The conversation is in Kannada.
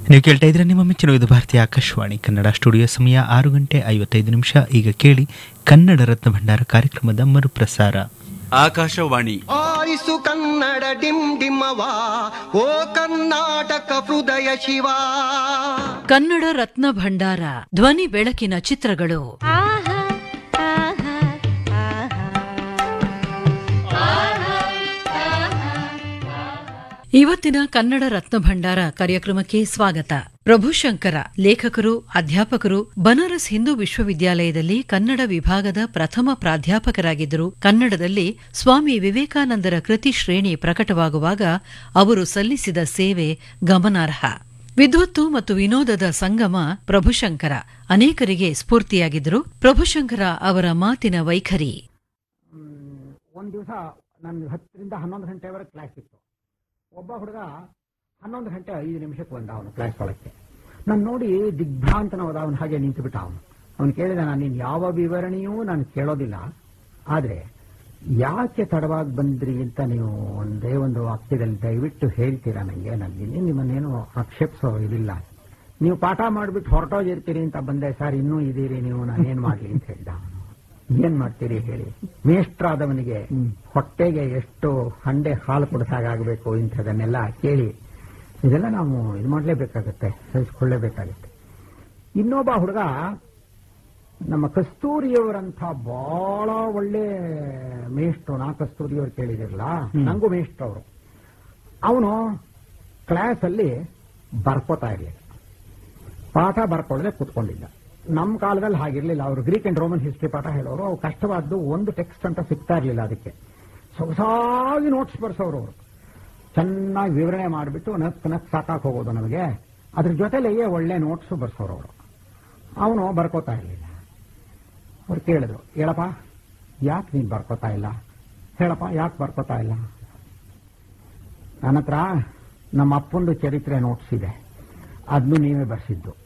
ನೀವು ಕೇಳ್ತಾ ಇದ್ರೆ ನಿಮ್ಮ ಮೆಚ್ಚಿನ ಇದು ಭಾರತೀಯ ಆಕಾಶವಾಣಿ ಕನ್ನಡ ಸ್ಟುಡಿಯೋ ಸಮಯ ಆರು ಗಂಟೆ ಐವತ್ತೈದು ನಿಮಿಷ ಈಗ ಕೇಳಿ ಕನ್ನಡ ರತ್ನ ಭಂಡಾರ ಕಾರ್ಯಕ್ರಮದ ಮರುಪ್ರಸಾರ ಆಕಾಶವಾಣಿ ಆರಿಸು ಕನ್ನಡ ಡಿಮ್ ಡಿಮ್ಮವ ಓ ಕರ್ನಾಟಕ ಹೃದಯ ಶಿವ ಕನ್ನಡ ರತ್ನ ಭಂಡಾರ ಧ್ವನಿ ಬೆಳಕಿನ ಚಿತ್ರಗಳು ಆಹಾ ಆಹಾ ಆಹಾ ಇವತ್ತಿನ ಕನ್ನಡ ರತ್ನ ಭಂಡಾರ ಕಾರ್ಯಕ್ರಮಕ್ಕೆ ಸ್ವಾಗತ ಪ್ರಭುಶಂಕರ ಲೇಖಕರು ಅಧ್ಯಾಪಕರು ಬನಾರಸ್ ಹಿಂದೂ ವಿಶ್ವವಿದ್ಯಾಲಯದಲ್ಲಿ ಕನ್ನಡ ವಿಭಾಗದ ಪ್ರಥಮ ಪ್ರಾಧ್ಯಾಪಕರಾಗಿದ್ದರು ಕನ್ನಡದಲ್ಲಿ ಸ್ವಾಮಿ ವಿವೇಕಾನಂದರ ಕೃತಿ ಶ್ರೇಣಿ ಪ್ರಕಟವಾಗುವಾಗ ಅವರು ಸಲ್ಲಿಸಿದ ಸೇವೆ ಗಮನಾರ್ಹ ವಿದ್ವತ್ತು ಮತ್ತು ವಿನೋದದ ಸಂಗಮ ಪ್ರಭುಶಂಕರ ಅನೇಕರಿಗೆ ಸ್ಫೂರ್ತಿಯಾಗಿದ್ದರು ಪ್ರಭುಶಂಕರ ಅವರ ಮಾತಿನ ವೈಖರಿ ಒಂದು ದಿವಸ ನನ್ನ ಹತ್ತರಿಂದ ಹನ್ನೊಂದು ಗಂಟೆವರೆಗೆ ಕ್ಲಾಸ್ ಇತ್ತು ಒಬ್ಬ ಹುಡುಗ ಹನ್ನೊಂದು ಗಂಟೆ ಐದು ನಿಮಿಷಕ್ಕೆ ಬಂದ ಅವನು ಕ್ಲಾಸ್ ಒಳಕ್ಕೆ ನಾನು ನೋಡಿ ದಿಗ್ಭ್ರಾಂತನವಾದ ಅವನು ಹಾಗೆ ನಿಂತು ಬಿಟ್ಟ ಅವನು ಅವನು ಕೇಳಿದ ನಾನು ನೀನು ಯಾವ ವಿವರಣೆಯೂ ನಾನು ಕೇಳೋದಿಲ್ಲ ಆದರೆ ಯಾಕೆ ತಡವಾಗಿ ಬಂದ್ರಿ ಅಂತ ನೀವು ಒಂದೇ ಒಂದು ವಾಕ್ಯದಲ್ಲಿ ದಯವಿಟ್ಟು ಹೇಳ್ತೀರಾ ನನಗೆ ನನಗೆ ನಿಮ್ಮನ್ನೇನು ಆಕ್ಷೇಪಿಸೋ ಇದಿಲ್ಲ ನೀವು ಪಾಠ ಮಾಡಿಬಿಟ್ಟು ಹೊರಟೋಗಿರ್ತೀರಿ ಅಂತ ಬಂದೆ ಸರ್ ಇನ್ನೂ ಇದೀರಿ ನೀವು ನಾನೇನ್ ಮಾಡ್ಲಿ ಅಂತ ಹೇಳ್ದ ಅವನು ಏನ್ ಮಾಡ್ತೀರಿ ಹೇಳಿ ಮೇಷ್ಟ್ರಾದವನಿಗೆ ಹೊಟ್ಟೆಗೆ ಎಷ್ಟು ಹಂಡೆ ಹಾಲು ಕೊಡಿಸಾಗಬೇಕು ಇಂಥದನ್ನೆಲ್ಲ ಕೇಳಿ ಇದೆಲ್ಲ ನಾವು ಇದು ಮಾಡಲೇಬೇಕಾಗತ್ತೆ ಸಹಿಸ್ಕೊಳ್ಳೇಬೇಕಾಗತ್ತೆ ಇನ್ನೊಬ್ಬ ಹುಡುಗ ನಮ್ಮ ಕಸ್ತೂರಿಯವರಂಥ ಬಹಳ ಒಳ್ಳೆ ಮೇಷ್ಟ್ರು ನಾ ಕಸ್ತೂರಿಯವ್ರು ಕೇಳಿದಿರಲ್ಲ ನಂಗೂ ಮೇಷ್ಟ್ರು ಅವರು ಅವನು ಕ್ಲಾಸಲ್ಲಿ ಬರ್ಕೋತಾ ಇರಲಿಲ್ಲ ಪಾಠ ಬರ್ಕೊಳ್ಳದೆ ಕೂತ್ಕೊಂಡಿದ್ದ ನಮ್ಮ ಕಾಲದಲ್ಲಿ ಹಾಗಿರ್ಲಿಲ್ಲ ಅವರು ಗ್ರೀಕ್ ಅಂಡ್ ರೋಮನ್ ಹಿಸ್ಟ್ರಿ ಪಾಠ ಹೇಳೋರು ಅವು ಕಷ್ಟವಾದ್ದು ಒಂದು ಟೆಕ್ಸ್ಟ್ ಅಂತ ಸಿಗ್ತಾ ಇರಲಿಲ್ಲ ಅದಕ್ಕೆ ಸೊಗಸಾಗಿ ನೋಟ್ಸ್ ಬರ್ಸೋರು ಅವರು ಚೆನ್ನಾಗಿ ವಿವರಣೆ ಮಾಡಿಬಿಟ್ಟು ನಕ್ ನಕ್ ಸಾಕಾಕ್ ಹೋಗೋದು ನಮಗೆ ಅದ್ರ ಜೊತೆಲೆಯೇ ಒಳ್ಳೆ ನೋಟ್ಸ್ ಬರ್ಸೋರು ಅವರು ಅವನು ಬರ್ಕೋತಾ ಇರಲಿಲ್ಲ ಅವ್ರು ಕೇಳಿದ್ರು ಹೇಳಪ್ಪ ಯಾಕೆ ನೀನು ಬರ್ಕೋತಾ ಇಲ್ಲ ಹೇಳಪ್ಪ ಯಾಕೆ ಬರ್ಕೋತಾ ಇಲ್ಲ ನನ್ನ ಹತ್ರ ನಮ್ಮ ಅಪ್ಪಂದು ಚರಿತ್ರೆ ನೋಟ್ಸ್ ಇದೆ ಅದನ್ನು ನೀವೇ ಬರ್ಸಿದ್ದು